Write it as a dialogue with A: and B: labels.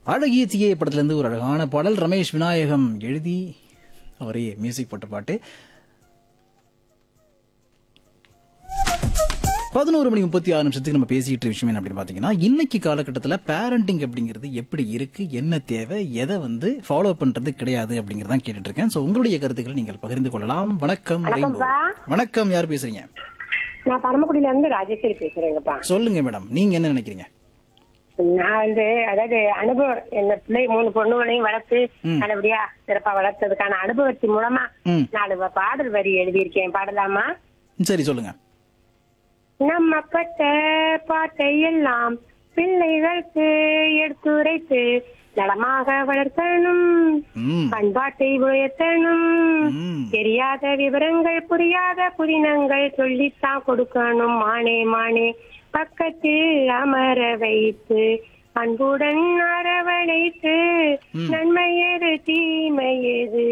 A: அழகிய தீயே படத்துலேருந்து ஒரு அழகான பாடல் ரமேஷ் விநாயகம் எழுதி அவரே மியூசிக் போட்ட பாட்டு பதினோரு மணி முப்பத்தி ஆறு நிமிஷத்துக்கு நம்ம பேசிட்டு இருக்க விஷயம் என்ன அப்படின்னு பார்த்தீங்கன்னா இன்னைக்கு காலகட்டத்தில் பேரண்டிங் அப்படிங்கிறது எப்படி இருக்கு என்ன தேவை எதை வந்து ஃபாலோ பண்றது கிடையாது அப்படிங்கறதான் கேட்டுட்டு இருக்கேன் ஸோ உங்களுடைய கருத்துக்களை நீங்கள் பகிர்ந்து கொள்ளலாம் வணக்கம் ரெயின்போ வணக்கம் யார் பேசுறீங்க
B: நான் பரமக்குடியில இருந்து ராஜேஸ்வரி பேசுறேங்கப்பா
A: சொல்லுங்க மேடம் நீங்க என்ன நினைக்கிறீங்க
B: நான் வந்து அதாவது அனுபவம் என்ன பிள்ளை மூணு பொண்ணுகளையும் வளர்த்து நல்லபடியா சிறப்பா வளர்த்ததுக்கான அனுபவத்தின் மூலமா
A: ம்.
B: நாலு வ- பாடல் வரி எழுதியிருக்கேன் பாடலாமா
A: சரி சொல்லுங்க
B: நம்ம பட்ட பாட்டை எல்லாம் பிள்ளைகளுக்கு எடுத்துரைத்து நலமாக வளர்த்தணும்
A: ம்
B: பண்பாட்டை உயர்த்தணும்
A: ம்
B: தெரியாத விவரங்கள் புரியாத புதினங்கள் சொல்லித்தான் கொடுக்கணும் மானே மானே பக்கத்தில் அமர வைத்து அன்புடன் அரவணைத்து நன்மை எது தீமை எது